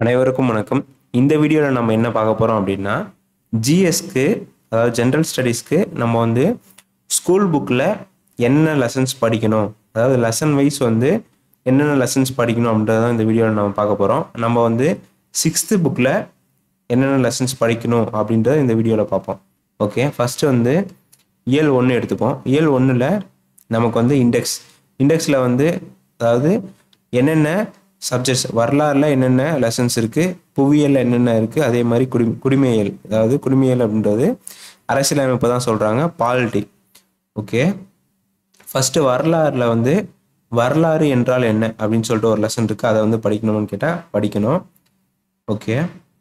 அனைவருக்கும் வணக்கம் இந்த வீடியோவில் நம்ம என்ன பார்க்க போகிறோம் அப்படின்னா ஜிஎஸ்க்கு அதாவது ஜென்ரல் ஸ்டடீஸ்க்கு நம்ம வந்து ஸ்கூல் புக்கில் என்ன லெசன்ஸ் படிக்கணும் அதாவது லெசன் வைஸ் வந்து என்னென்ன லெசன்ஸ் படிக்கணும் அப்படின்றத இந்த வீடியோவில் நம்ம பார்க்க போகிறோம் நம்ம வந்து சிக்ஸ்த்து புக்கில் என்னென்ன லெசன்ஸ் படிக்கணும் அப்படின்றத இந்த வீடியோவில் பார்ப்போம் ஓகே ஃபஸ்ட்டு வந்து இயல் ஒன்று எடுத்துப்போம் இயல் ஒன்றில் நமக்கு வந்து இண்டெக்ஸ் இண்டெக்ஸில் வந்து அதாவது என்னென்ன சப்ஜெக்ட்ஸ் வரலாறுல என்னென்ன லெசன்ஸ் இருக்குது புவியியலில் என்னென்ன இருக்குது அதே மாதிரி குடி குடிமையியல் அதாவது குடிமையியல் அப்படின்றது அரசியலமைப்பு தான் சொல்கிறாங்க பாலிட்டி ஓகே ஃபஸ்ட்டு வரலாறுல வந்து வரலாறு என்றால் என்ன அப்படின்னு சொல்லிட்டு ஒரு லெசன் இருக்குது அதை வந்து படிக்கணும்னு கேட்டால் படிக்கணும் ஓகே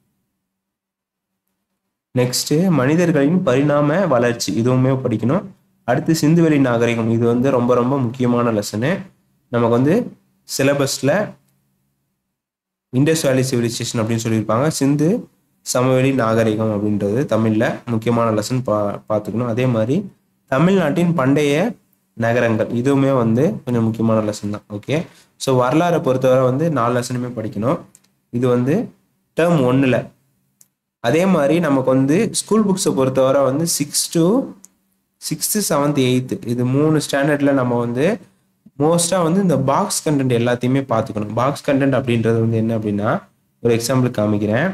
நெக்ஸ்ட்டு மனிதர்களின் பரிணாம வளர்ச்சி இதுவுமே படிக்கணும் அடுத்து சிந்துவெளி நாகரிகம் இது வந்து ரொம்ப ரொம்ப முக்கியமான லெசனு நமக்கு வந்து சிலபஸில் இண்டஸ் வேலி சிவிலைசேஷன் அப்படின்னு சொல்லியிருப்பாங்க சிந்து சமவெளி நாகரிகம் அப்படின்றது தமிழில் முக்கியமான லெசன் பா பார்த்துக்கணும் அதே மாதிரி தமிழ்நாட்டின் பண்டைய நகரங்கள் இதுவுமே வந்து கொஞ்சம் முக்கியமான லெசன் தான் ஓகே ஸோ வரலாறை பொறுத்தவரை வந்து நாலு லெசனுமே படிக்கணும் இது வந்து டேர்ம் ஒன்றில் அதே மாதிரி நமக்கு வந்து ஸ்கூல் புக்ஸை பொறுத்தவரை வந்து six to sixth seventh eighth இது மூணு ஸ்டாண்டர்டில் நம்ம வந்து மோஸ்ட்டாக வந்து இந்த பாக்ஸ் கண்டென்ட் எல்லாத்தையுமே பார்த்துக்கணும் பாக்ஸ் கண்டென்ட் அப்படின்றது வந்து என்ன அப்படின்னா ஒரு எக்ஸாம்பிள் காமிக்கிறேன்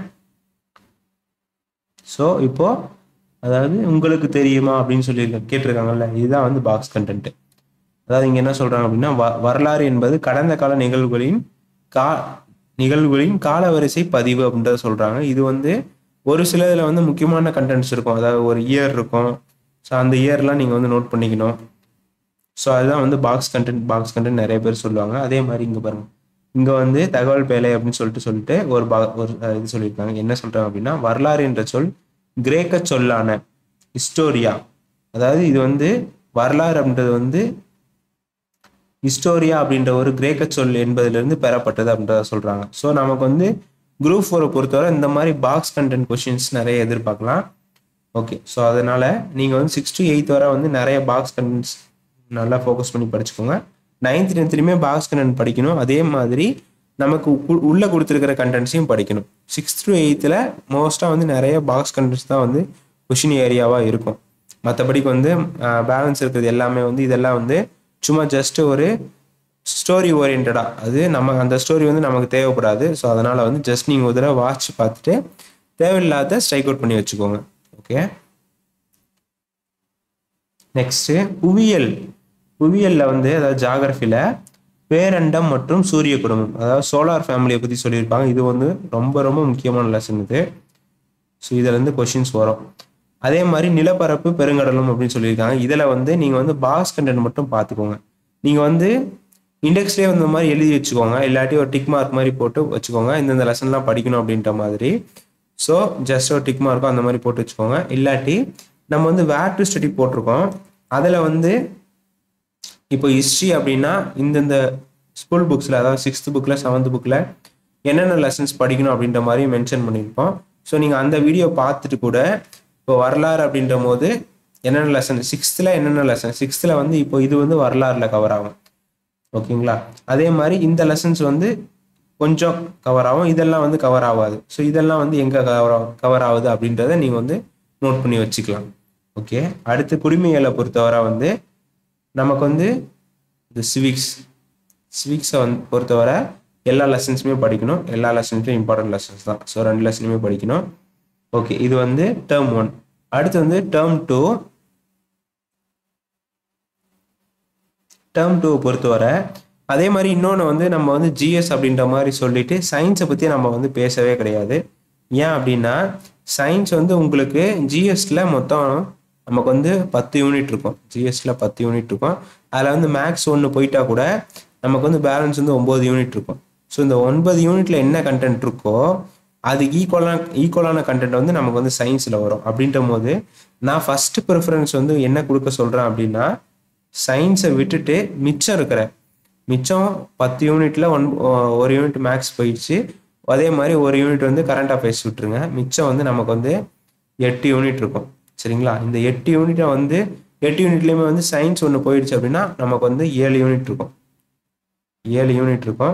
ஸோ இப்போ அதாவது உங்களுக்கு தெரியுமா அப்படின்னு சொல்லி கேட்டிருக்காங்கல்ல இதுதான் வந்து பாக்ஸ் கண்டென்ட் அதாவது இங்கே என்ன சொல்கிறாங்க அப்படின்னா வ வரலாறு என்பது கடந்த கால நிகழ்வுகளின் கா நிகழ்வுகளின் காலவரிசை பதிவு அப்படின்றத சொல்கிறாங்க இது வந்து ஒரு சில இதில் வந்து முக்கியமான கண்டென்ட்ஸ் இருக்கும் அதாவது ஒரு இயர் இருக்கும் ஸோ அந்த இயர்லாம் நீங்கள் வந்து நோட் பண்ணிக்கணும் ஸோ அதுதான் வந்து பாக்ஸ் கண்டென்ட் பாக்ஸ் கண்டென்ட் நிறைய பேர் சொல்லுவாங்க அதே மாதிரி இங்கே பாருங்க இங்கே வந்து தகவல் பேலை அப்படின்னு சொல்லிட்டு சொல்லிட்டு ஒரு பா ஒரு அஹ், இது சொல்லியிருக்காங்க என்ன சொல்கிறாங்க அப்படின்னா வரலாறு என்ற சொல் கிரேக்க சொல்லான ஹிஸ்டோரியா அதாவது இது வந்து வரலாறு அப்படின்றது வந்து ஹிஸ்டோரியா அப்படின்ற ஒரு கிரேக்க சொல் என்பதிலிருந்து பெறப்பட்டது அப்படின்றத சொல்கிறாங்க ஸோ நமக்கு வந்து குரூப் ஃபோரை பொறுத்தவரை இந்த மாதிரி பாக்ஸ் கண்டென்ட் கொஷின்ஸ் நிறைய எதிர்பார்க்கலாம் ஓகே ஸோ அதனால் நீங்கள் வந்து சிக்ஸ் டு எயித் வரை வந்து நிறைய பாக்ஸ் கண்டென்ட்ஸ் நல்லா ஃபோக்கஸ் பண்ணி படிச்சுக்கோங்க நைன்த் டென்த்லையுமே பாக்ஸ் கண்டென்ட் படிக்கணும் அதே மாதிரி நமக்கு உ- உள்ள கொடுத்துருக்கிற கண்டென்ட்ஸையும் படிக்கணும் சிக்ஸ்த் டு எயித்தில் மோஸ்ட்டாக வந்து நிறைய பாக்ஸ் கண்டென்ட்ஸ் தான் வந்து கொஷின் ஏரியாவாக இருக்கும் மற்றபடிக்கு வந்து பேலன்ஸ் இருக்கிறது எல்லாமே வந்து இதெல்லாம் வந்து சும்மா ஜஸ்ட் ஒரு ஸ்டோரி ஓரியன்டாக அது நம்ம அந்த ஸ்டோரி வந்து நமக்கு தேவைப்படாது ஸோ அதனால் வந்து ஜஸ்ட் நீங்கள் ஒரு தடவை வாட்ச் பார்த்துட்டு தேவையில்லாத ஸ்ட்ரைக் அவுட் பண்ணி வச்சுக்கோங்க ஓகே நெக்ஸ்ட்டு புவியியல் புவியியலில் வந்து அதாவது ஜாகிரஃபியில் பேரண்டம் மற்றும் சூரிய குடும்பம் அதாவது சோலார் ஃபேமிலியை பற்றி சொல்லியிருப்பாங்க இது வந்து ரொம்ப ரொம்ப முக்கியமான லெசன் இது ஸோ இதுலேருந்து கொஷின்ஸ் வரும் அதே மாதிரி நிலப்பரப்பு பெருங்கடலும் அப்படின்னு சொல்லியிருக்காங்க இதில் வந்து நீங்கள் வந்து பாக்ஸ் கண்டென்ட் மட்டும் பார்த்துக்கோங்க நீங்கள் வந்து இண்டெக்ஸ்லேயே இந்த மாதிரி எழுதி வச்சுக்கோங்க இல்லாட்டி ஒரு டிக் மார்க் மாதிரி போட்டு வச்சுக்கோங்க இந்தந்த லெசன்லாம் படிக்கணும் அப்படின்ற மாதிரி ஸோ ஜஸ்ட் ஒரு டிக் மார்க்கும் அந்த மாதிரி போட்டு வச்சுக்கோங்க இல்லாட்டி நம்ம வந்து வேர் டு ஸ்டடி போட்டிருக்கோம் அதில் வந்து இப்போ ஹிஸ்ட்ரி அப்படின்னா இந்தந்த ஸ்கூல் புக்ஸில் அதாவது சிக்ஸ்த் புக்கில் செவன்த் புக்கில் என்னென்ன லெசன்ஸ் படிக்கணும் அப்படின்ற மாதிரி மென்ஷன் பண்ணியிருப்போம் ஸோ நீங்கள் அந்த வீடியோ பார்த்துட்டு கூட இப்போ வரலாறு அப்படின்ற போது என்னென்ன லெசன் சிக்ஸ்த்தில் என்னென்ன லெசன் சிக்ஸ்த்தில் வந்து இப்போ இது வந்து வரலாறுல கவர் ஆகும் ஓகேங்களா அதே மாதிரி இந்த லெசன்ஸ் வந்து கொஞ்சம் கவர் ஆகும் இதெல்லாம் வந்து கவர் ஆகாது ஸோ இதெல்லாம் வந்து எங்கே கவர் கவர் ஆகுது அப்படின்றத நீங்கள் வந்து நோட் பண்ணி வச்சுக்கலாம் ஓகே அடுத்து குடிமையியலை பொறுத்தவரை வந்து நமக்கு வந்து இந்த சிவிக்ஸ் சிவிக்ஸை வந்து பொறுத்தவரை எல்லா லெசன்ஸுமே படிக்கணும் எல்லா லெசன்ஸுமே இம்பார்ட்டன்ட் லெசன்ஸ் தான் ஸோ ரெண்டு லெசனுமே படிக்கணும் ஓகே இது வந்து டேர்ம் ஒன் அடுத்து வந்து டேர்ம் டூ டேர்ம் டூ பொறுத்தவரை அதே மாதிரி இன்னொன்று வந்து நம்ம வந்து ஜிஎஸ் அப்படின்ற மாதிரி சொல்லிட்டு சயின்ஸை பற்றி நம்ம வந்து பேசவே கிடையாது ஏன் அப்படின்னா சயின்ஸ் வந்து உங்களுக்கு ஜிஎஸ்ல மொத்தம் நமக்கு வந்து பத்து யூனிட் இருக்கும் ஜிஎஸ்ல பத்து யூனிட் இருக்கும் அதில் வந்து மேக்ஸ் ஒன்று போயிட்டா கூட நமக்கு வந்து பேலன்ஸ் வந்து ஒம்பது யூனிட் இருக்கும் ஸோ இந்த ஒன்பது யூனிட்ல என்ன கண்டென்ட் இருக்கோ அது ஈக்குவலான ஈக்குவலான கண்டென்ட் வந்து நமக்கு வந்து சயின்ஸில் வரும் அப்படின்ற போது நான் ஃபர்ஸ்ட் ப்ரிஃபரன்ஸ் வந்து என்ன கொடுக்க சொல்கிறேன் அப்படின்னா சயின்ஸை விட்டுட்டு மிச்சம் இருக்கிற மிச்சம் பத்து யூனிட்ல ஒன் ஒரு யூனிட் மேக்ஸ் போயிடுச்சு அதே மாதிரி ஒரு யூனிட் வந்து கரண்ட் அஃபேர்ஸ் விட்டுருங்க மிச்சம் வந்து நமக்கு வந்து எட்டு யூனிட் இருக்கும் சரிங்களா இந்த எட்டு யூனிட்டை வந்து எட்டு யூனிட்லேயுமே வந்து சயின்ஸ் ஒன்று போயிடுச்சு அப்படின்னா நமக்கு வந்து ஏழு யூனிட் இருக்கும் ஏழு யூனிட் இருக்கும்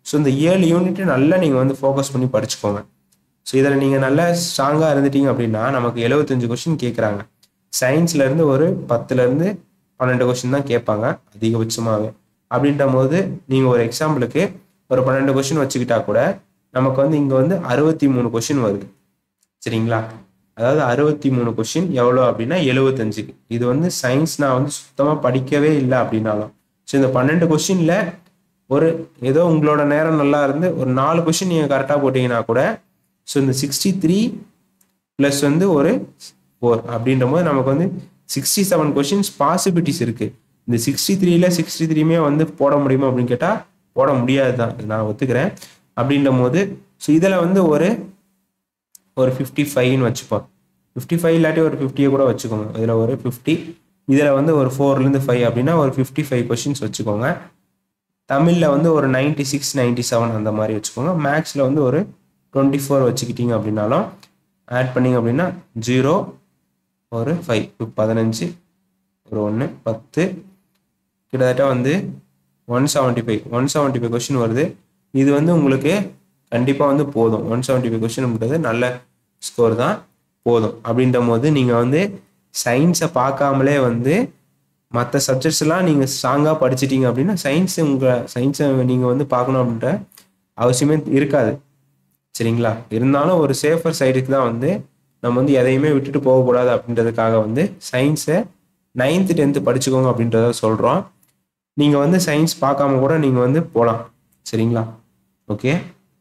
ஸோ இந்த ஏழு யூனிட் நல்லா நீங்கள் வந்து ஃபோக்கஸ் பண்ணி படிச்சுக்கோங்க ஸோ இதில் நீங்கள் நல்லா ஸ்ட்ராங்காக இருந்துட்டீங்க அப்படின்னா நமக்கு எழுபத்தஞ்சு கொஷின் கேட்குறாங்க சயின்ஸ்லேருந்து ஒரு பத்துலேருந்து பன்னெண்டு கொஷின் தான் கேட்பாங்க அதிகபட்சமாகவே அப்படின்ற போது நீங்கள் ஒரு எக்ஸாம்பிளுக்கு ஒரு பன்னெண்டு கொஷின் வச்சுக்கிட்டா கூட நமக்கு வந்து இங்கே வந்து அறுபத்தி மூணு கொஷின் வருது சரிங்களா அதாவது அறுபத்தி மூணு கொஷின் எவ்வளோ அப்படின்னா எழுபத்தஞ்சுக்கு இது வந்து சயின்ஸ் நான் வந்து சுத்தமாக படிக்கவே இல்லை அப்படின்னாலும் ஸோ இந்த பன்னெண்டு கொஷினில் ஒரு ஏதோ உங்களோட நேரம் நல்லா இருந்து ஒரு நாலு கொஷின் நீங்கள் கரெக்டாக போட்டிங்கன்னா கூட ஸோ இந்த சிக்ஸ்டி த்ரீ ப்ளஸ் வந்து ஒரு ஃபோர் அப்படின்ற போது நமக்கு வந்து சிக்ஸ்டி செவன் கொஷின்ஸ் பாசிபிலிட்டிஸ் இருக்குது இந்த சிக்ஸ்டி த்ரீல சிக்ஸ்டி த்ரீமே வந்து போட முடியுமா அப்படின்னு கேட்டால் போட முடியாது தான் நான் ஒத்துக்கிறேன் அப்படின்ற போது ஸோ இதில் வந்து ஒரு ஒரு ஃபிஃப்டி ஃபைவ்னு வச்சுப்போம் ஃபிஃப்டி ஃபைவ் இல்லாட்டி ஒரு ஃபிஃப்டியை கூட வச்சுக்கோங்க இதில் ஒரு ஃபிஃப்டி இதில் வந்து ஒரு ஃபோர்லேருந்து ஃபைவ் அப்படின்னா ஒரு ஃபிஃப்டி ஃபைவ் கொஷின்ஸ் வச்சுக்கோங்க தமிழில் வந்து ஒரு நைன்டி சிக்ஸ் நைன்டி செவன் அந்த மாதிரி வச்சுக்கோங்க மேக்ஸில் வந்து ஒரு டுவெண்ட்டி ஃபோர் வச்சுக்கிட்டீங்க அப்படின்னாலும் ஆட் பண்ணிங்க அப்படின்னா ஜீரோ ஒரு ஃபைவ் பதினஞ்சு ஒரு ஒன்று பத்து கிட்டத்தட்ட வந்து one seventy five one seventy five question வருது இது வந்து உங்களுக்கு கண்டிப்பாக வந்து போதும் ஒன் செவன்ட்டி ஃபைவ் கொஷின்ன்றது நல்ல ஸ்கோர் தான் போதும் அப்படின்ற போது நீங்கள் வந்து சயின்ஸை பார்க்காமலே வந்து மற்ற சப்ஜெக்ட்ஸ் எல்லாம் நீங்கள் ஸ்ட்ராங்காக படிச்சிட்டீங்க அப்படின்னா சயின்ஸ் உங்கள் சயின்ஸை நீங்கள் வந்து பார்க்கணும் அப்படின்ற அவசியமே இருக்காது சரிங்களா இருந்தாலும் ஒரு சேஃபர் சைடுக்கு தான் வந்து நம்ம வந்து எதையுமே விட்டுட்டு போகக்கூடாது அப்படின்றதுக்காக வந்து சயின்ஸை நைன்த்து டென்த்து படிச்சுக்கோங்க அப்படின்றத சொல்கிறோம் நீங்கள் வந்து சயின்ஸ் பார்க்காம கூட நீங்கள் வந்து போகலாம் சரிங்களா ஓகே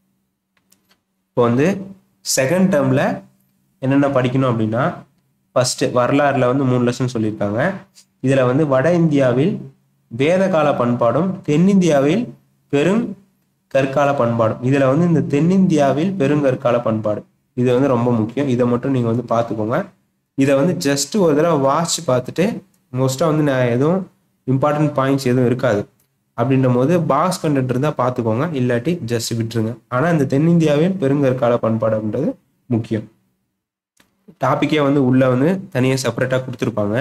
இப்போ வந்து செகண்ட் டேர்மில் என்னென்ன படிக்கணும் அப்படின்னா ஃபஸ்ட்டு வரலாறில் வந்து மூணு லெசன் சொல்லியிருக்காங்க இதில் வந்து வட இந்தியாவில் வேதகால பண்பாடும் தென்னிந்தியாவில் பெரும் கற்கால பண்பாடும் இதில் வந்து இந்த தென்னிந்தியாவில் பெருங்கற்கால பண்பாடு இது வந்து ரொம்ப முக்கியம் இதை மட்டும் நீங்கள் வந்து பார்த்துக்கோங்க இதை வந்து ஜஸ்ட் ஒரு தடவை வாட்ச் பார்த்துட்டு மோஸ்ட்டாக வந்து நான் எதுவும் இம்பார்ட்டன்ட் பாயிண்ட்ஸ் எதுவும் இருக்காது அப்படின்ற போது பாக்ஸ் கண்டென்ட் இருந்தால் பார்த்துக்கோங்க இல்லாட்டி ஜஸ்ட் விட்டுருங்க ஆனால் இந்த தென்னிந்தியாவில் பெருங்கற்கால பண்பாடு அப்படின்றது முக்கியம் டாப்பிக்கே வந்து உள்ளே வந்து தனியாக செப்பரேட்டாக கொடுத்துருப்பாங்க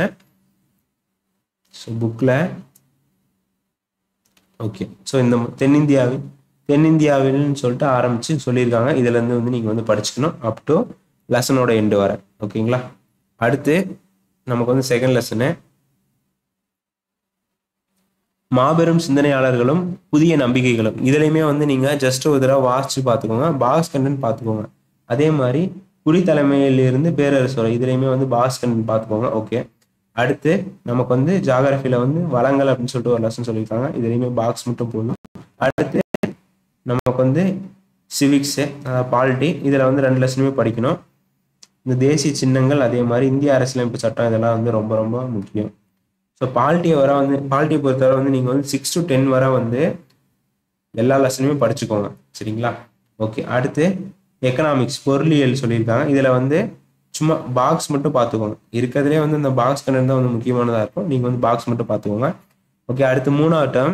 ஸோ புக்கில் ஓகே ஸோ இந்த தென்னிந்தியாவில் தென்னிந்தியாவில்னு சொல்லிட்டு ஆரம்பித்து சொல்லியிருக்காங்க இதுலேருந்து வந்து நீங்கள் வந்து படிச்சுக்கணும் அப் டு லெசனோட எண்டு வர ஓகேங்களா அடுத்து நமக்கு வந்து செகண்ட் லெசனு மாபெரும் சிந்தனையாளர்களும் புதிய நம்பிக்கைகளும் இதுலையுமே வந்து நீங்கள் ஜஸ்ட் ஒரு தடவை வாசிச்சு பார்த்துக்கோங்க பாக்ஸ் கண்டென்ட் பார்த்துக்கோங்க அதே மாதிரி குடித்தலைமையிலிருந்து பேரரசு வரை இதுலையுமே வந்து பாக்ஸ் கண்டென்ட் பார்த்துக்கோங்க ஓகே அடுத்து நமக்கு வந்து ஜாகிரபியில் வந்து வளங்கள் அப்படின்னு சொல்லிட்டு ஒரு லெசன் சொல்லியிருக்காங்க இதுலையுமே பாக்ஸ் மட்டும் போதும் அடுத்து நமக்கு வந்து சிவிக்ஸு பாலிட்டி இதில் வந்து ரெண்டு லெசனுமே படிக்கணும் இந்த தேசிய சின்னங்கள் அதே மாதிரி இந்திய அரசியலமைப்பு சட்டம் இதெல்லாம் வந்து ரொம்ப ரொம்ப முக்கியம் ஸோ பாலிட்டியை வர வந்து பாலிட்டியை பொறுத்தவரை வந்து நீங்கள் வந்து சிக்ஸ் டு டென் வரை வந்து எல்லா லெசனுமே படிச்சுக்கோங்க சரிங்களா ஓகே அடுத்து எக்கனாமிக்ஸ் பொருளியல் சொல்லியிருக்காங்க இதில் வந்து சும்மா பாக்ஸ் மட்டும் பார்த்துக்கோங்க இருக்கிறதுலே வந்து இந்த பாக்ஸ் கண்டென்ட் தான் வந்து முக்கியமானதாக இருக்கும் நீங்கள் வந்து பாக்ஸ் மட்டும் பார்த்துக்கோங்க ஓகே அடுத்து மூணாவது டேர்ம்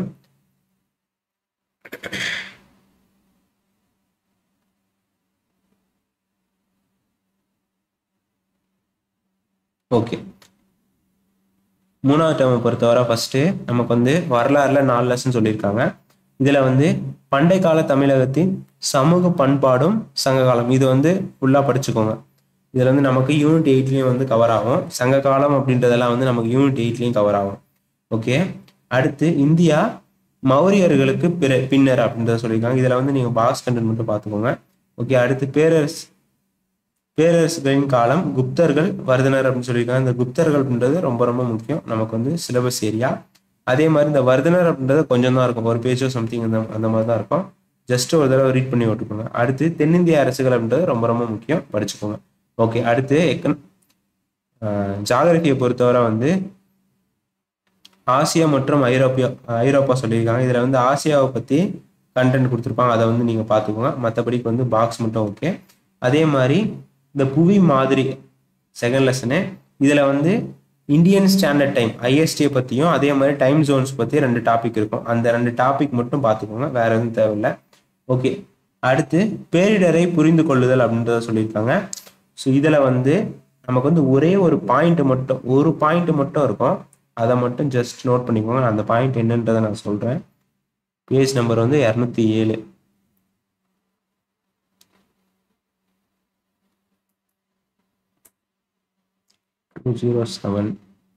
ஓகே மூணாவது டேர்மை பொறுத்தவரை ஃபஸ்ட்டு நமக்கு வந்து வரலாறுல நாலு லெசன் சொல்லியிருக்காங்க இதில் வந்து பண்டை கால தமிழகத்தின் சமூக பண்பாடும் சங்ககாலம் இது வந்து ஃபுல்லாக படிச்சுக்கோங்க இதில் வந்து நமக்கு யூனிட் எயிட்லேயும் வந்து கவர் ஆகும் சங்க காலம் அப்படின்றதெல்லாம் வந்து நமக்கு யூனிட் எயிட்லேயும் கவர் ஆகும் ஓகே அடுத்து இந்தியா மௌரியர்களுக்கு பிற பின்னர் அப்படின்றத சொல்லியிருக்காங்க இதில் வந்து நீங்கள் பாக்ஸ் கண்டென்ட் மட்டும் பார்த்துக்கோங்க ஓகே அடுத்து பேரரசு பேரரசுகளின் காலம் குப்தர்கள் வர்தனர் அப்படின்னு சொல்லியிருக்காங்க இந்த குப்தர்கள் அப்படின்றது ரொம்ப ரொம்ப முக்கியம் நமக்கு வந்து சிலபஸ் ஏரியா அதே மாதிரி இந்த வர்தனர் அப்படின்றது கொஞ்சம் தான் இருக்கும் ஒரு பேஜோ சம்திங் அந்த அந்த மாதிரி தான் இருக்கும் ஜஸ்ட் ஒரு தடவை ரீட் பண்ணி விட்டுக்கோங்க அடுத்து தென்னிந்திய அரசுகள் அப்படின்றது ரொம்ப ரொம்ப முக்கியம் படிச்சுக்கோங்க ஓகே அடுத்து எக்கன் ஜாகிரபியை பொறுத்தவரை வந்து ஆசியா மற்றும் ஐரோப்பியா ஐரோப்பா சொல்லியிருக்காங்க இதில் வந்து ஆசியாவை பற்றி கண்டென்ட் கொடுத்துருப்பாங்க அதை வந்து நீங்கள் பார்த்துக்கோங்க மற்றபடிக்கு வந்து பாக்ஸ் மட்டும் ஓகே அதே மாதிரி இந்த புவி மாதிரி செகண்ட் லெசனு இதில் வந்து இந்தியன் ஸ்டாண்டர்ட் டைம் ஐஎஸ்டியை பற்றியும் அதே மாதிரி டைம் ஜோன்ஸ் பற்றி ரெண்டு டாபிக் இருக்கும் அந்த ரெண்டு டாபிக் மட்டும் பார்த்துக்கோங்க வேற எதுவும் தேவையில்லை ஓகே அடுத்து பேரிடரை புரிந்து கொள்ளுதல் அப்படின்றத சொல்லியிருக்காங்க ஸோ இதில் வந்து நமக்கு வந்து ஒரே ஒரு பாயிண்ட் மட்டும் ஒரு பாயிண்ட் மட்டும் இருக்கும் அதை மட்டும் ஜஸ்ட் நோட் பண்ணிக்கோங்க அந்த பாயிண்ட் என்னன்றதை நான் சொல்கிறேன் பேஜ் நம்பர் வந்து இரநூத்தி ஏழு டூ ஜீரோ செவன்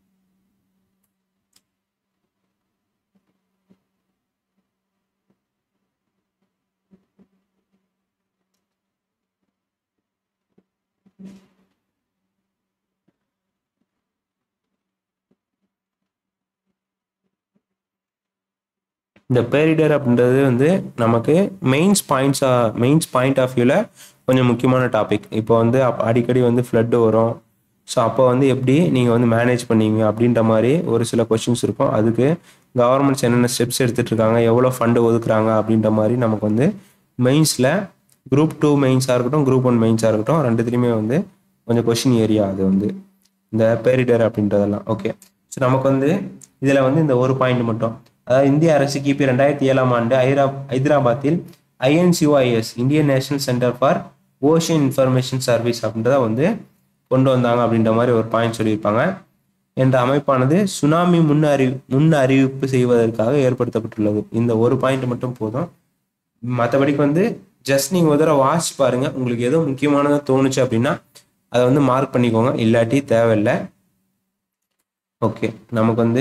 இந்த பேரிடர் அப்படின்றது வந்து நமக்கு மெயின்ஸ் பாயிண்ட்ஸா மெயின்ஸ் பாயிண்ட் ஆஃப் வியூவில் கொஞ்சம் முக்கியமான டாபிக் இப்போ வந்து அப் அடிக்கடி வந்து ஃப்ளட்டு வரும் ஸோ அப்போ வந்து எப்படி நீங்கள் வந்து மேனேஜ் பண்ணீங்க அப்படின்ற மாதிரி ஒரு சில கொஷின்ஸ் இருக்கும் அதுக்கு கவர்மெண்ட்ஸ் என்னென்ன ஸ்டெப்ஸ் எடுத்துட்டு இருக்காங்க எவ்வளோ ஃபண்டு ஒதுக்குறாங்க அப்படின்ற மாதிரி நமக்கு வந்து மெயின்ஸில் குரூப் டூ மெயின்ஸாக இருக்கட்டும் குரூப் ஒன் மெயின்ஸாக இருக்கட்டும் ரெண்டுத்துலேயுமே வந்து கொஞ்சம் கொஷின் ஏரியா அது வந்து இந்த பேரிடர் அப்படின்றதெல்லாம் ஓகே ஸோ நமக்கு வந்து இதில் வந்து இந்த ஒரு பாயிண்ட் மட்டும் அதாவது இந்திய அரசு கிபி ரெண்டாயிரத்தி ஏழாம் ஆண்டு ஐரா ஹைதராபாத்தில் INCOIS Indian National Centre for Ocean Information Service அப்படின்றத வந்து கொண்டு வந்தாங்க அப்படின்ற மாதிரி ஒரு பாயிண்ட் சொல்லியிருப்பாங்க என்ற அமைப்பானது சுனாமி முன் அறி முன் அறிவிப்பு செய்வதற்காக ஏற்படுத்தப்பட்டுள்ளது இந்த ஒரு பாயிண்ட் மட்டும் போதும் மற்றபடிக்கு வந்து ஜஸ்ட் நீங்கள் ஒரு தடவை வாட்ச் பாருங்க உங்களுக்கு ஏதோ முக்கியமானதாக தோணுச்சு அப்படின்னா அதை வந்து மார்க் பண்ணிக்கோங்க இல்லாட்டி தேவையில்லை ஓகே நமக்கு வந்து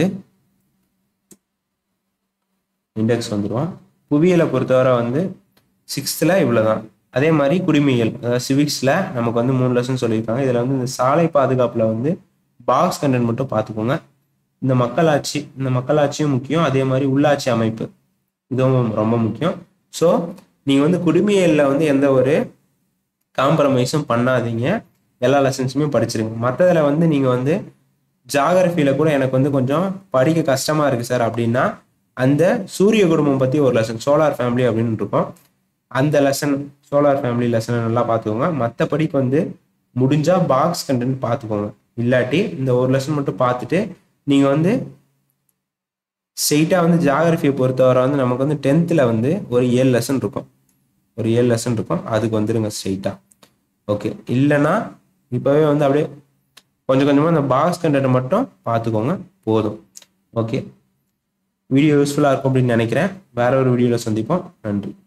இண்டெக்ஸ் வந்துடும் புவியியலை பொறுத்தவரை வந்து சிக்ஸ்த்தில் இவ்வளோ தான் அதே மாதிரி குடிமையியல் அதாவது சிவிக்ஸில் நமக்கு வந்து மூணு லெசன் சொல்லியிருக்காங்க இதில் வந்து இந்த சாலை பாதுகாப்பில் வந்து பாக்ஸ் கண்டென்ட் மட்டும் பார்த்துக்கோங்க இந்த மக்களாட்சி இந்த மக்களாட்சியும் முக்கியம் அதே மாதிரி உள்ளாட்சி அமைப்பு இதுவும் ரொம்ப முக்கியம் ஸோ நீங்கள் வந்து குடிமையியலில் வந்து எந்த ஒரு காம்ப்ரமைஸும் பண்ணாதீங்க எல்லா லெசன்ஸுமே படிச்சிருங்க மற்றதில் வந்து நீங்கள் வந்து ஜாகிரஃபியில் கூட எனக்கு வந்து கொஞ்சம் படிக்க கஷ்டமாக இருக்குது சார் அப்படின்னா அந்த சூரிய குடும்பம் பற்றி ஒரு லெசன் சோலார் ஃபேமிலி அப்படின்னு இருக்கும் அந்த லெசன் சோலார் ஃபேமிலி லெசனை நல்லா பார்த்துக்கோங்க மற்றபடிக்கு வந்து முடிஞ்சால் பாக்ஸ் கண்டென்ட் பார்த்துக்கோங்க இல்லாட்டி இந்த ஒரு லெசன் மட்டும் பார்த்துட்டு நீங்கள் வந்து ஸ்ட்ரெயிட்டாக வந்து ஜாகிரஃபியை பொறுத்தவரை வந்து நமக்கு வந்து டென்த்தில் வந்து ஒரு ஏழு லெசன் இருக்கும் ஒரு ஏழு லெசன் இருக்கும் அதுக்கு வந்துருங்க ஸ்ட்ரெயிட்டாக ஓகே இல்லைன்னா இப்போவே வந்து அப்படியே கொஞ்சம் கொஞ்சமாக அந்த பாக்ஸ் கண்டென்ட் மட்டும் பார்த்துக்கோங்க போதும் ஓகே வீடியோ யூஸ்ஃபுல்லாக இருக்கும் அப்படின்னு நினைக்கிறேன் வேற ஒரு வீடியோவில் சந்திப்போம் நன்றி